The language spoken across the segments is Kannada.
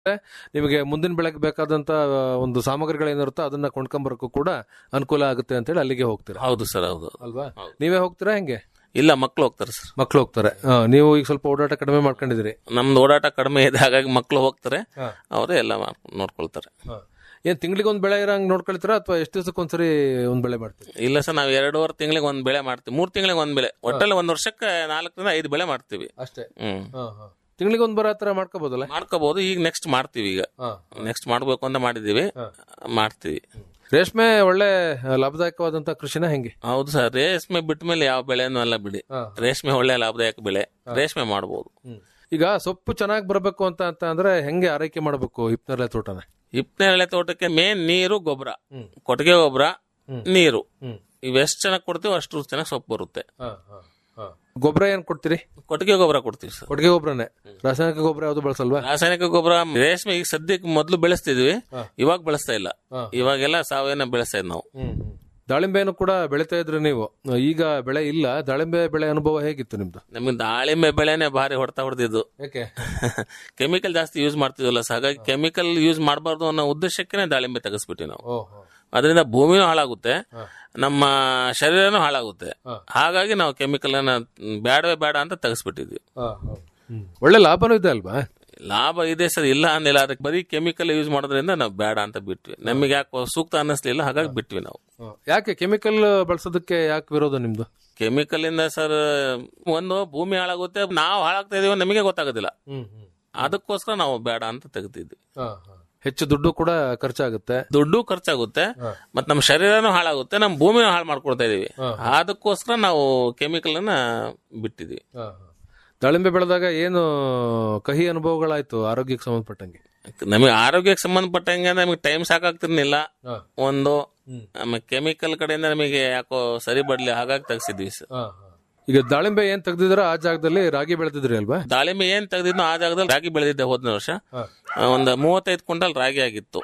ನಿಮಗೆ ಮುಂದಿನ ಬೆಳೆಗೆ ಬೇಕಾದಂತ ಆ, ಒಂದು ಸಾಮಗ್ರಿಗಳೇನಿರುತ್ತೋ ಅದನ್ನ ಕೊಂಡ್ಕೊಂಬರಕ್ಕೂ ಕೂಡ ಅನುಕೂಲ ಆಗುತ್ತೆ ಅಂತೇಳಿ ಅಲ್ಲಿಗೆ ಹೋಗ್ತೀರಾ ಹೌದು ಸರ್ ಹೌದು ಅಲ್ವಾ ನೀವೇ ಹೋಗ್ತೀರಾ ಹೆಂಗೆ ಇಲ್ಲ ಮಕ್ಳು ಹೋಗ್ತಾರೆ ಸರ್ ಮಕ್ಳು ಹೋಗ್ತಾರೆ ಆ, ನೀವು ಈಗ ಸ್ವಲ್ಪ ಓಡಾಟ ಕಡಿಮೆ ಮಾಡ್ಕೊಂಡಿದ್ದೀರಿ ನಮ್ದು ಓಡಾಟ ಕಡಿಮೆ ಇದೆ ಹಾಗಾಗಿ ಮಕ್ಳು ಹೋಗ್ತಾರೆ ಹಾ. ಅವರೇ ಎಲ್ಲ ಮಾಡ್- ನೋಡ್ಕೊಳ್ತಾರೆ ಏನ್ ತಿಂಗಳಿಗೆ ಒಂದ್ ಬೆಳೆ ಇರಂಗ್ ನೋಡ್ಕೊಳ್ತೀರಾ ಅಥವಾ ಎಷ್ಟು ದಿವಸಕ್ಕೊಂದ್ಸರಿ ಒಂದ್ ಬೆಳೆ ಮಾಡ್ತೀರಿ ಇಲ್ಲ ಸರ್ ನಾವು ಎರಡೂವರೆ ತಿಂಗಳಿಗೆ ಒಂದ್ ಬೆಳೆ ಮಾಡ್ತೀವಿ ಮೂರ್ ತಿಂಗಳಿಗೆ ಒಂದ್ ಬೆಳೆ ಒಟ್ಟಲ್ಲಿ ಒಂದ್ ವರ್ಷಕ್ಕೆ ನಾಲ್ಕರಿಂದ ಐದು ಬೆಳೆ ಮಾಡ್ತೀವಿ ಅಷ್ಟೇ ಹ್ಮ್ ತಿಂಗಳಿಗೆ ಒಂದ್ ಬರೋ ಹತ್ರ ಮಾಡ್ಕೋಬಹುದಲ್ಲ ಮಾಡ್ಕೋಬಹುದು ಈಗ ನೆಕ್ಸ್ಟ್ ಮಾಡ್ತೀವಿ ಈಗ ನೆಕ್ಸ್ಟ್ ಮಾಡ್ಬೇಕು ಅಂತ ಮಾಡಿದೀವಿ ಮಾಡ್ತೀವಿ ರೇಷ್ಮೆ ಒಳ್ಳೆ ಲಾಭದಾಯಕವಾದಂತ ಕೃಷಿನ ಹೆಂಗೆ ಹೌದು ಸರ್ ರೇಷ್ಮೆ ಬಿಟ್ಟ ಮೇಲೆ ಯಾವ ಬೆಳೆನೂ ಅಲ್ಲ ಬಿಡಿ ರೇಷ್ಮೆ ಒಳ್ಳೆ ಲಾಭದಾಯಕ ಬೆಳೆ ರೇಷ್ಮೆ ಮಾಡಬಹುದು ಈಗ ಸೊಪ್ಪು ಚೆನ್ನಾಗಿ ಬರಬೇಕು ಅಂತ ಅಂತ ಅಂದ್ರೆ ಹೆಂಗೆ ಆರೈಕೆ ಮಾಡಬೇಕು ಹಿಪ್ನರ್ಲೆ ತೋಟನ ಹಿಪ್ಪನೇರಳೆ ತೋಟಕ್ಕೆ ಮೇನ್ ನೀರು ಗೊಬ್ಬರ ಕೊಟ್ಟಿಗೆ ಗೊಬ್ಬರ ನೀರು ಇವೆಷ್ಟು ಚೆನ್ನಾಗಿ ಕೊಡ್ತೀವಿ ಅಷ್ಟು ಚೆನ್ನಾಗಿ ಸೊಪ್ಪು ಬರುತ್ತೆ ಗೊಬ್ಬರ ಏನ್ ಕೊಡ್ತೀರಿ ಕೊಟ್ಟಿಗೆ ಗೊಬ್ಬರ ಕೊಡ್ತೀವಿ ಸರ್ ಕೊಟ್ಟಿಗೆ ಗೊಬ್ಬರನೇ ರಾಸಾಯನಿಕ ಗೊಬ್ಬರ ಯಾವ್ದು ಬಳಸಲ್ವಾ ರಾಸಾಯನಿಕ ಗೊಬ್ಬರ ರೇಷ್ಮೆ ಈಗ ಸದ್ಯಕ್ಕೆ ಮೊದಲು ಬೆಳೆಸ್ತಿದ್ವಿ ಇವಾಗ ಬೆಳೆಸ್ತಾ ಇಲ್ಲ ಇವಾಗೆಲ್ಲ ಸಾವಯವ ಬೆಳೆಸ್ತಾ ಇದ್ ನಾವು ದಾಳಿಂಬೆಯನ್ನು ಕೂಡ ಬೆಳಿತಾ ಇದ್ರಿ ನೀವು ಈಗ ಬೆಳೆ ಇಲ್ಲ ದಾಳಿಂಬೆ ಬೆಳೆ ಅನುಭವ ಹೇಗಿತ್ತು ನಿಮ್ದು ನಮಗೆ ದಾಳಿಂಬೆ ಬೆಳೆನೆ ಭಾರಿ ಹೊಡ್ತಾ ಹೊಡೆದಿದ್ದು ಯಾಕೆ ಕೆಮಿಕಲ್ ಜಾಸ್ತಿ ಯೂಸ್ ಮಾಡ್ತಿದ್ವಲ್ಲ ಸೊ ಹಾಗಾಗಿ ಕೆಮಿಕಲ್ ಯೂಸ್ ಮಾಡಬಾರ್ದು ಅನ್ನೋ ಉದ್ದೇಶಕ್ಕೆ ದಾಳಿಂಬೆ ತೆಗೆಸ್ಬಿಟ್ವಿ ನಾವು ಅದರಿಂದ ಭೂಮಿನೂ ಹಾಳಾಗುತ್ತೆ ನಮ್ಮ ಶರೀರನೂ ಹಾಳಾಗುತ್ತೆ ಹಾಗಾಗಿ ನಾವು ಕೆಮಿಕಲ್ ಅನ್ನ ಬೇಡವೇ ಬೇಡ ಅಂತ ತೆಗೆಸ್ಬಿಟ್ಟಿದ್ವಿ ಒಳ್ಳೆ ಲಾಭನೂ ಇದೆ ಅಲ್ವಾ ಲಾಭ ಇದೆ ಸರ್ ಇಲ್ಲ ಅಂದಿಲ್ಲ ಅದಕ್ಕೆ ಬರೀ ಕೆಮಿಕಲ್ ಯೂಸ್ ಮಾಡೋದ್ರಿಂದ ನಾವು ಬೇಡ ಅಂತ ಬಿಟ್ವಿ ನಮಗೆ ಯಾಕೆ ಸೂಕ್ತ ಅನ್ನಿಸ್ಲಿಲ್ಲ ಹಾಗಾಗಿ ಬಿಟ್ವಿ ನಾವು ಯಾಕೆ ಕೆಮಿಕಲ್ ಬಳಸೋದಕ್ಕೆ ಯಾಕೆ ವಿರೋಧ ನಿಮ್ದು ಕೆಮಿಕಲ್ ಇಂದ ಸರ್ ಒಂದು ಭೂಮಿ ಹಾಳಾಗುತ್ತೆ ನಾವು ಹಾಳಾಗ್ತಾ ಇದೀವಿ ನಮಗೆ ಗೊತ್ತಾಗೋದಿಲ್ಲ ಅದಕ್ಕೋಸ್ಕರ ನಾವು ಬೇಡ ಅಂತ ತೆಗ್ದಿದ್ವಿ ಹೆಚ್ಚು ದುಡ್ಡು ಕೂಡ ಖರ್ಚಾಗುತ್ತೆ ದುಡ್ಡು ಖರ್ಚಾಗುತ್ತೆ ಮತ್ ನಮ್ಮ ಶರೀರನೂ ಹಾಳಾಗುತ್ತೆ ನಮ್ಮ ಭೂಮಿನೂ ಹಾಳು ಮಾಡ್ಕೊಳ್ತಾ ಇದೀವಿ ಅದಕ್ಕೋಸ್ಕರ ನಾವು ಕೆಮಿಕಲ್ ಅನ್ನ ಬಿಟ್ಟಿದ್ವಿ ದಾಳಿಂಬೆ ಬೆಳೆದಾಗ ಏನು ಕಹಿ ಅನುಭವಗಳಾಯ್ತು ಆರೋಗ್ಯಕ್ಕೆ ಸಂಬಂಧಪಟ್ಟಂಗೆ ನಮಗೆ ಆರೋಗ್ಯಕ್ಕೆ ಸಂಬಂಧಪಟ್ಟಂಗೆ ನಮಗೆ ಟೈಮ್ ಸಾಕಾಗ್ತಿರ್ಲಿಲ್ಲ ಒಂದು ಆಮೇಲೆ ಕೆಮಿಕಲ್ ಕಡೆಯಿಂದ ನಮಗೆ ಯಾಕೋ ಸರಿ ಬಡ್ಲಿ ಹಾಗಾಗಿ ತೆಗ್ಸಿದ್ವಿ ಸರ್ ಈಗ ದಾಳಿಂಬೆ ಏನ್ ತೆಗ್ದಿದ್ರ ಆ ಜಾಗದಲ್ಲಿ ರಾಗಿ ಬೆಳೆದಿದ್ರಿ ಅಲ್ವಾ ದಾಳಿಂಬೆ ಏನ್ ತೆಗ್ದಿದ್ನೋ ಆ ಜಾಗದಲ್ಲಿ ರಾಗಿ ಬೆಳೆದಿದ್ದೆ ಹೋದ್ನ ವರ್ಷ ಒಂದ್ ಮೂವತ್ತೈದು ಕ್ವಿಂಟಲ್ ರಾಗಿ ಆಗಿತ್ತು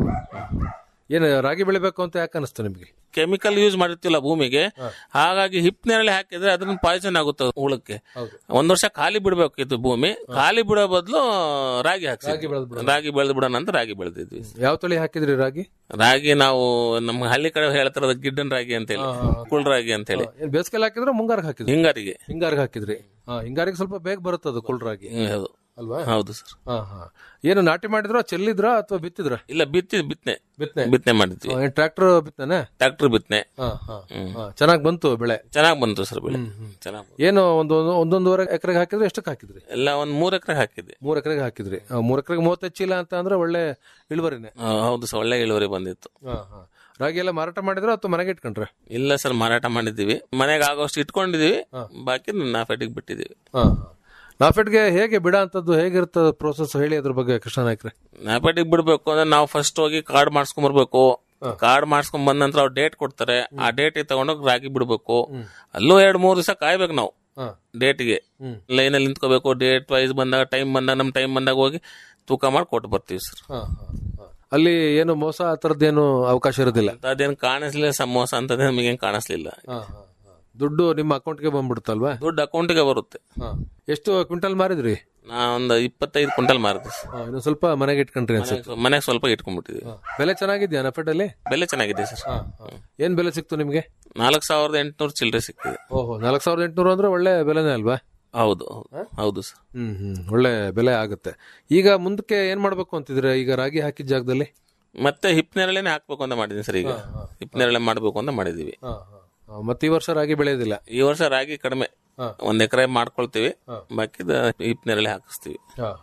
ಏನು ರಾಗಿ ಬೆಳಿಬೇಕು ಅಂತ ಯಾಕೆ ಅನಿಸ್ತು ನಿಮ್ಗೆ ಕೆಮಿಕಲ್ ಯೂಸ್ ಮಾಡಿರ್ತಿಲ್ಲ ಭೂಮಿಗೆ ಹಾಗಾಗಿ ಹಿಪ್ ನೆರಳೆ ಹಾಕಿದ್ರೆ ಅದನ್ನ ಪಾಯ್ಸನ್ ಆಗುತ್ತೆ ಹುಳಕ್ಕೆ ಒಂದ್ ವರ್ಷ ಖಾಲಿ ಬಿಡ್ಬೇಕಿತ್ತು ಭೂಮಿ ಖಾಲಿ ಬಿಡೋ ಬದಲು ರಾಗಿ ಹಾಕಿ ರಾಗಿ ಬೆಳೆದ್ ಬಿಡೋಣ ಅಂತ ರಾಗಿ ಬೆಳೆದಿದ್ವಿ ಯಾವ ತಳಿ ಹಾಕಿದ್ರಿ ರಾಗಿ ರಾಗಿ ನಾವು ನಮ್ಮ ಹಳ್ಳಿ ಕಡೆ ಹೇಳ್ತಾರ ಗಿಡ್ಡನ್ ರಾಗಿ ಅಂತ ಹೇಳಿ ಕುಳ್ ರಾಗಿ ಅಂತ ಹೇಳಿ ಏನ್ ಬೇಸಿಗೆಲ್ ಹಾಕಿದ್ರೆ ಮುಂಗಾರಿಗೆ ಹಾಕಿದ್ರಿ ಹಿಂಗಾರಿಗೆ ಹಿಂಗಾರಿಗೆ ಹಾಕಿದ್ರಿ ಹಾ ಹಿಂಗಾರಿಗೆ ಸ್ವಲ್ಪ ಬೇಗ ಬರುತ್ತೆ ಅದು ಕುಳ್ ರಾಗಿ ಹ್ಮ್, ಹೌದು ಅಲ್ವಾ ಹೌದು ಸರ್ ಹಾ ಹಾ ಏನು ನಾಟಿ ಮಾಡಿದ್ರ ಚೆಲ್ಲಿದ್ರ ಅಥವಾ ಬಿತ್ತಿದ್ರ ಇಲ್ಲ ಬಿತ್ತಿ ಬಿತ್ನೆ ಬಿತ್ತನೆ ಬಿತ್ತನೆ ಮಾಡಿದ್ವಿ ಟ್ರ್ಯಾಕ್ಟರ್ ಬಿತ್ತನೆ ಟ್ರಾಕ್ಟರ್ ಬಿತ್ತನೆ ಹಾ ಹಾ ಚೆನ್ನಾಗಿ ಬಂತು ಬೆಳೆ ಚೆನ್ನಾಗ್ ಬಂತು ಸರ್ ಬೆಳೆ ಚೆನ್ನಾಗ್ ಬಂತು. ಏನು ಒಂದು ಒಂದೊಂದುವರೆ ಎಕರೆಗೆ ಹಾಕಿದ್ರೆ ಎಷ್ಟಕ್ಕೆ ಹಾಕಿದ್ರಿ ಎಲ್ಲ ಒಂದ್ ಮೂರ್ ಎಕರೆ ಹಾಕಿದ್ದೆ ಮೂರ್ ಎಕರೆಗೆ ಹಾಕಿದ್ರಿ ಆ, ಮೂರ್ ಎಕರೆಗೆ ಮೂವತ್ತೈದು ಚೀಲ ಅಂತ ಅಂದ್ರೆ ಒಳ್ಳೆ ಇಳುವರಿನೇ ಆ, ಹೌದು ಸರ್ ಒಳ್ಳೆ ಇಳುವರಿ ಬಂದಿತ್ತು ಹಾ ಹಾ ರಾಗಿ ಎಲ್ಲ ಮಾರಾಟ ಮಾಡಿದ್ರ ಅಥವಾ ಮನೆಗೆ ಇಟ್ಕೊಂಡ್ರೆ ಇಲ್ಲ ಸರ್ ಮಾರಾಟ ಮಾಡಿದ್ದೀವಿ ಮನೆಗೆ ಆಗೋಷ್ಟು ಇಟ್ಕೊಂಡಿದೀವಿ ಬಾಕಿ ನಾಫೆಟಿಗೆ ಬಿಟ್ಟಿದೀವಿ ಹಾ ನಾಫೆಟ್ಗೆ ಹೇಗೆ ಬಿಡ ಅಂತದ್ದು ಹೇಗಿರ್ತದ ಪ್ರೋಸೆಸ್ ಹೇಳಿ ಅದ್ರ ಬಗ್ಗೆ ಕೃಷ್ಣ ನಾಯ್ಕ್ರೆ ನಾಫೆಟಿಗೆ ಬಿಡ್ಬೇಕು ಅಂದ್ರೆ ನಾವು ಫಸ್ಟ್ ಹೋಗಿ ಕಾರ್ಡ್ ಮಾಡ್ಸ್ಕೊಂಡ್ ಬರ್ಬೇಕು ಕಾರ್ಡ್ ಮಾಡ್ಸ್ಕೊಂಡ್ ಬಂದ ನಂತರ ಅವ್ರು ಡೇಟ್ ಕೊಡ್ತಾರೆ ಆ ಡೇಟ್ ತಗೊಂಡೋಗಿ ರಾಗಿ ಬಿಡ್ಬೇಕು ಅಲ್ಲೂ ಎರಡ್ ಮೂರ್ ದಿವಸ ಕಾಯ್ಬೇಕು ನಾವು ಹಾ. ಡೇಟ್ಗೆ ಲೈನಲ್ಲಿ ನಿಂತ್ಕೋಬೇಕು ಡೇಟ್ ವೈಸ್ ಬಂದಾಗ ಟೈಮ್ ಬಂದಾಗ ನಮ್ ಟೈಮ್ ಬಂದಾಗ ಹೋಗಿ ತೂಕ ಮಾಡಿ ಕೊಟ್ಟು ಬರ್ತೀವಿ ಸರ್ ಅಲ್ಲಿ ಏನು ಮೋಸ ಆ ಥರದ್ದೇನು ಅವಕಾಶ ಇರೋದಿಲ್ಲ ಅದೇನು ಕಾಣಿಸ್ಲಿಲ್ಲ ಸಮೋಸ ಅಂತದೇ ನಮಗೇನು ಕಾಣಿಸ್ಲಿಲ್ಲ ದುಡ್ಡು ನಿಮ್ಮ ಅಕೌಂಟ್ಗೆ ಬಂದ್ಬಿಡುತ್ತಲ್ವಾ ದುಡ್ಡು ಅಕೌಂಟಿಗೆ ಬರುತ್ತೆ ಎಷ್ಟು ಕ್ವಿಂಟಲ್ ಮಾರಿದ್ರಿ ನಾ ಒಂದು ಇಪ್ಪತ್ತೈದು ಕ್ವಿಂಟಲ್ ಮಾರಿದ್ವಿ ಹಾ, ಇನ್ನು ಸ್ವಲ್ಪ ಮನೆಗೆ ಇಟ್ಕೊಂಡ್ರಿ ಅನ್ಸುತ್ತೆ ಮನೆಗೆ ಸ್ವಲ್ಪ ಇಟ್ಕೊಂಡ್ಬಿಟ್ಟಿದ್ವಿ ಬೆಲೆ ಚೆನ್ನಾಗಿದ್ಯಾ ನಫೆಟ್ ಅಲ್ಲಿ ಬೆಲೆ ಚೆನ್ನಾಗಿದೆ ಸರ್ ಏನ್ ಬೆಲೆ ಸಿಕ್ತು ನಿಮ್ಗೆ ನಾಲ್ಕು ಸಾವಿರದ ಎಂಟುನೂರು ಚಿಲ್ಲರೆ ಸಿಕ್ಕಿದೆ ಓಹೋ ನಾಲ್ಕು ಸಾವಿರದ ಎಂಟುನೂರು ಅಂದ್ರೆ ಒಳ್ಳೆ ಬೆಲೆನೇ ಅಲ್ವಾ ಹೌದು ಹೌದು. ಹೌದು ಸರ್ ಹ್ಮ್ ಹ್ಮ್ ಒಳ್ಳೆ ಬೆಲೆ ಆಗುತ್ತೆ ಈಗ ಮುಂದಕ್ಕೆ ಏನ್ ಮಾಡ್ಬೇಕು ಅಂತಿದ್ರೆ ಈಗ ರಾಗಿ ಹಾಕಿದ ಜಾಗದಲ್ಲಿ ಮತ್ತೆ ಹಿಪ್ ನೆರಳೆನೆ ಹಾಕ್ಬೇಕು ಅಂತ ಮಾಡಿದೀನಿ ಸರ್ ಈಗ ಹಿಪ್ ನೆರಳೆ ಮಾಡ್ಬೇಕು ಅಂತ ಮಾಡಿದೀವಿ ಮತ್ತೆ ಈ ವರ್ಷ ರಾಗಿ ಬೆಳೆಯೋದಿಲ್ಲ ಈ ವರ್ಷ ರಾಗಿ ಕಡಿಮೆ ಒಂದ್ ಎಕರೆ ಮಾಡ್ಕೊಳ್ತೀವಿ ಬಾಕಿದ ಹಿಪ್ ನೆರಳೆ ಹಾಕಿಸ್ತೀವಿ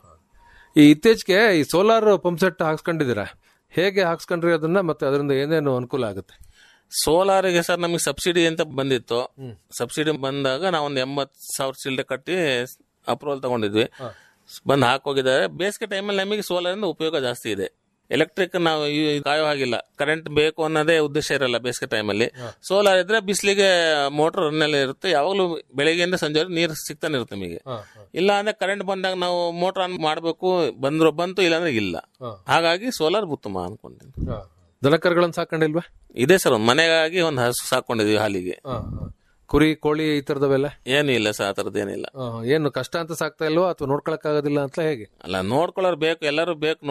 ಈ ಇತ್ತೀಚೆಗೆ ಈ ಸೋಲಾರ್ ಪಂಪ್ ಸೆಟ್ ಹಾಕ್ಸ್ಕೊಂಡಿದ್ದೀರಾ ಹೇಗೆ ಹಾಕ್ಸ್ಕೊಂಡ್ರಿ ಅದನ್ನ ಮತ್ತೆ ಅದರಿಂದ ಏನೇನು ಅನುಕೂಲ ಆಗುತ್ತೆ ಸೋಲಾರಿಗೆ ಸರ್ ನಮಗೆ ಸಬ್ಸಿಡಿ ಅಂತ ಬಂದಿತ್ತು ಸಬ್ಸಿಡಿ ಬಂದಾಗ ನಾವು ಒಂದು ಎಂಬತ್ ಸಾವಿರ ಚಿಲ್ಲರೆ ಕಟ್ಟಿ ಅಪ್ರೂವಲ್ ತಗೊಂಡಿದ್ವಿ ಬಂದು ಹಾಕೋಗಿದ್ದಾರೆ ಬೇಸಿಗೆ ಟೈಮಲ್ಲಿ ನಮಗೆ ಸೋಲಾರಿಂದ ಉಪಯೋಗ ಜಾಸ್ತಿ ಇದೆ ಎಲೆಕ್ಟ್ರಿಕ್ ನಾವು ಈ- ಕಾಯೋ ಹಾಗಿಲ್ಲ ಕರೆಂಟ್ ಬೇಕು ಅನ್ನೋದೇ ಉದ್ದೇಶ ಇರಲ್ಲ ಬೇಸಿಗೆ ಟೈಮಲ್ಲಿ ಸೋಲಾರ್ ಇದ್ರೆ ಬಿಸಿಲಿಗೆ ಮೋಟರ್ ರನ್ನಲ್ಲಿ ಇರುತ್ತೆ ಯಾವಾಗಲೂ ಬೆಳಿಗ್ಗೆಯಿಂದ ಸಂಜೆವರೆಗೆ ನೀರು ಸಿಗ್ತಾನೆ ಇರುತ್ತೆ ನಮಗೆ ಇಲ್ಲ ಅಂದ್ರೆ ಕರೆಂಟ್ ಬಂದಾಗ ನಾವು ಮೋಟರ್ ಆನ್ ಮಾಡಬೇಕು ಬಂದ್ರು ಬಂತು ಇಲ್ಲಾಂದ್ರೆ ಇಲ್ಲ ಹಾಗಾಗಿ ಸೋಲಾರ್ ಉತ್ತಮ ಅನ್ಕೊಂಡಿದ್ದೀನಿ ದನಕರುಗಳನ್ನ ಸಾಕೊಂಡಿಲ್ವಾ ಇದೆ ಸರ್ ಒಂದ್ ಮನೆಗಾಗಿ ಒಂದು ಹಸು ಸಾಕೊಂಡಿದೀವಿ ಹಾಲಿಗೆ ಕುರಿ ಕೋಳಿ ಈ ತರದವೆಲ್ಲ ಏನು ಇಲ್ಲ ಸರ್ ಆ ಥರದ್ದು ಏನಿಲ್ಲ ಏನು ಕಷ್ಟ ಅಂತ ಸಾಕ್ತಾ ಇಲ್ವಾ ಅಥವಾ ನೋಡ್ಕೊಳಕ್ ಆಗೋದಿಲ್ಲ ಅಂತ ಹೇಗೆ ಅಲ್ಲ ನೋಡ್ಕೊಳ್ಳೋರು ಬೇಕು ಎಲ್ಲರೂ ಬೇಕು